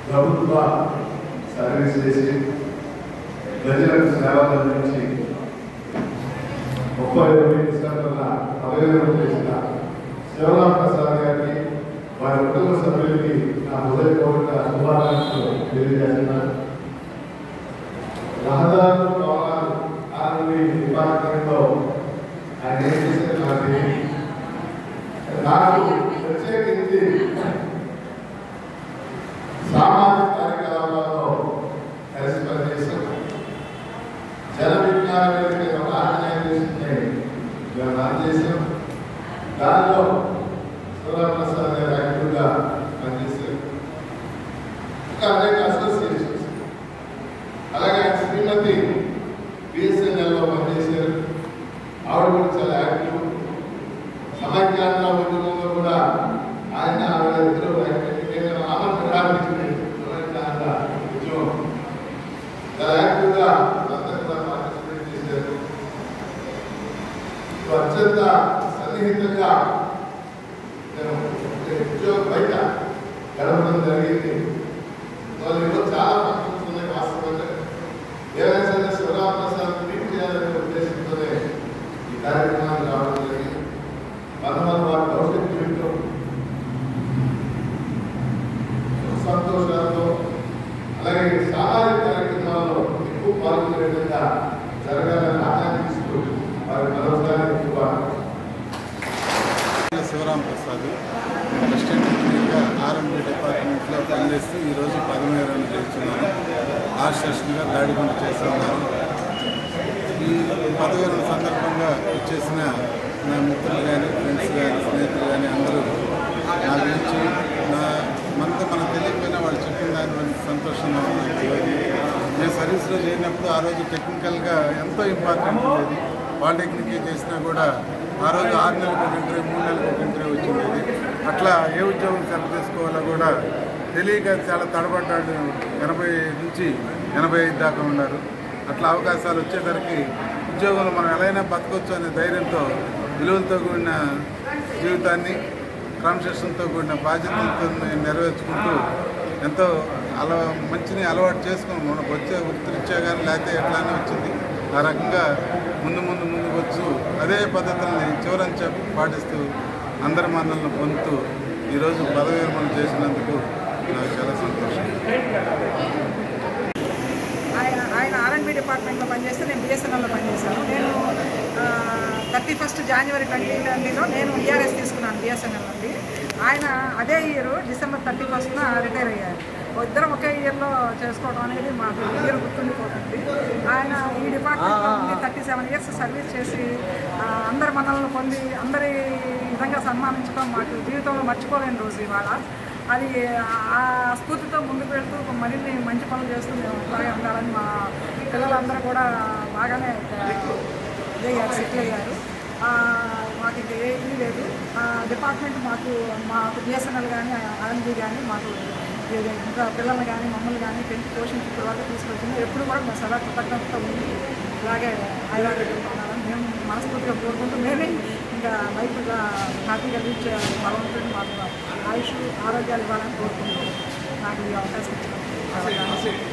ప్రభుత్వ సర్వీస్ చేసి ప్రజలకు సేవలు అందించి ముప్పై ఎనిమిది సంవత్సరాల అభివృద్ధి చేసిన శివరాం ప్రసాద్ గారికి వారి కుటుంబ సభ్యులకి నా హృదయపూర్వక శుభాకాంక్షలు తెలియజేస్తున్నాను రహదారులు భవనాలు ఆర్మీ డిపార్ట్మెంట్లో ఆయన ఏం చేశారు నాకు తెలియదు. నాకు ప్రత్యేకించి సామాజిక కార్యకలాపాల్లో కలిసి పనిచేశాం జన విజ్ఞాన వేదిక ఒక ఆర్గనైజేషన్ని మేము రన్ చేశాం దానిలో శివరామప్రసాద్ గారు యాక్టివ్గా పనిచేశారు ఇంకా అనేక అసోసియేషన్స్ అలాగే ఆయన శ్రీమతి బిఎస్ఎన్ఎల్లో పనిచేశారు ఆవిడ కూడా చాలా యాక్టివ్ సమైక్యాంధ్ర ఉద్యమంలో కూడా ఆయన ఆవిడ ఇద్దరు యాక్టివ్ అమలు ప్రారంభించింది సమైక్యాంధ్ర ఉద్యమం చాలా యాక్టివ్గా అందరూ కూడా పార్టిసిపేట్ చేశారు సో అత్యంత సన్నిహితంగా నేను ఉద్యోగం బయట గడపడం జరిగింది వాళ్ళు ఈరోజు చాలా ఫంక్షన్స్ ఉన్నాయి వాస్తవంగా ఏదైనా సరే శివరామ ప్రసాద్ ట్రీట్ చేయాలనే ఉద్దేశంతోనే ఈ కార్యక్రమాన్ని రావడం జరిగింది మనమల వారి భవిష్యత్ జీవితం సుఖ సంతోషాలతో అలాగే సామాజిక కార్యక్రమాల్లో ఎక్కువ పాల్గొనే విధంగా జరగాలని ఆకాంక్షిస్తూ వారి మరోసారి ఎక్కువ శివరాం ప్రసాద్ అసిస్టెంట్ ఇంజనీర్గా ఆర్ఎండ్బి డిపార్ట్మెంట్లో పనిచేస్తూ ఈరోజు పదమూడు రన్ చేస్తున్నాను ఆర్ సెషన్గా దాడికొండ చేస్తున్నాను ఈ పదవీరణ సందర్భంగా వచ్చేసిన నా మిత్రులు కానీ ఫ్రెండ్స్ కానీ స్నేహితులు కానీ అందరూ నా గురించి నా మనతో మనకు తెలియకపోయినా వాళ్ళు చెప్పిన దాని గురించి సంతోషంగా ఉంది నాకు ఈరోజు. నేను సర్వీస్లో చేరినప్పుడు ఆ రోజు టెక్నికల్గా ఎంతో ఇంపార్టెంట్ ఉండేది పాలిటెక్నిక్ చేసినా కూడా ఆ రోజు ఆరు నెలలకు ఒక ఇంటర్వ్యూ మూడు నెలలకు ఒక ఇంటర్వ్యూ వచ్చిండేది అట్లా ఏ ఉద్యోగం సెలెక్ట్ చేసుకోవాలో కూడా తెలియక చాలా తడబడ్డాడు ఎనభై నుంచి ఎనభై ఐదు దాకా ఉన్నారు అట్లా అవకాశాలు వచ్చేసరికి ఉద్యోగంలో మనం ఎలా అయినా బతకొచ్చు అనే ధైర్యంతో విలువలతో కూడిన జీవితాన్ని క్రమశిక్షణతో కూడిన బాధ్యతలతో నెరవేర్చుకుంటూ ఎంతో అల మంచిని అలవాటు చేసుకుని మనకు వచ్చే వృత్తిరీత్యా కానీ లేకపోతే ఎట్లానే వచ్చింది ఆ రకంగా ముందు ముందు ముందుకు వచ్చు అదే పద్ధతుల్ని చివరంచె పాటిస్తూ అందరి మన్నలను పొందుతూ ఈరోజు పదవి విరమణ చేసినందుకు నాకు చాలా సంతోషం ఆయన ఆయన ఆర్ఎండ్బి డిపార్ట్మెంట్లో పనిచేస్తే నేను బిఎస్ఎన్ఎల్లో పనిచేశాను నేను థర్టీ ఫస్ట్ జనవరి ట్వంటీ ట్వంటీలో నేను ఈఆర్ఎస్ తీసుకున్నాను బిఎస్ఎన్ఎల్ నుండి ఆయన అదే ఇయర్ డిసెంబర్ థర్టీ ఫస్ట్న రిటైర్ అయ్యారు ఇద్దరం ఒకే ఇయర్లో చేసుకోవడం అనేది మాకు ఇయర్ గుర్తుండిపోతుంది ఆయన ఈ డిపార్ట్మెంట్లో థర్టీ సెవెన్ ఇయర్స్ సర్వీస్ చేసి ఆ, అందరి మనల్ని పొంది అందరి విధంగా సన్మానించడం మాకు జీవితంలో మర్చిపోలేని రోజు ఇవాళ అది ఆ స్ఫూర్తితో ముందుకు వెళ్తూ మరిన్ని మంచి పనులు చేస్తూ మేము ఇలాగే ఉండాలని మా పిల్లలందరూ కూడా బాగానే ఇదయ్యారు సెటిల్ అయ్యారు ఆ, మాకు ఇంకా ఏ ఇది లేదు ఆ, డిపార్ట్మెంట్ మాకు మాకు బిఎస్ఎన్ఎల్ కానీ ఆర్ఎన్బి కానీ మాకు ఇది ఇంకా పిల్లల్ని కానీ మమ్మల్ని కానీ పెంచి పోషించి ఇప్పుడు వరకు తీసుకొచ్చింది ఎప్పుడు కూడా మా సదా కృతజ్ఞత ఉంది ఇలాగే ఆయుర్వేదిక మేము మనస్ఫూర్తిగా కోరుకుంటూ మేమే ఇంకా లైఫ్గా హ్యాపీగా లీడ్ చేయాలని భగవంతుడిని మాకు ఆయుష్ ఆరోగ్యాలు ఇవ్వాలని కోరుకుంటూ నాకు ఈ అవకాశం ఇచ్చినందుకు చాలా థాంక్స్.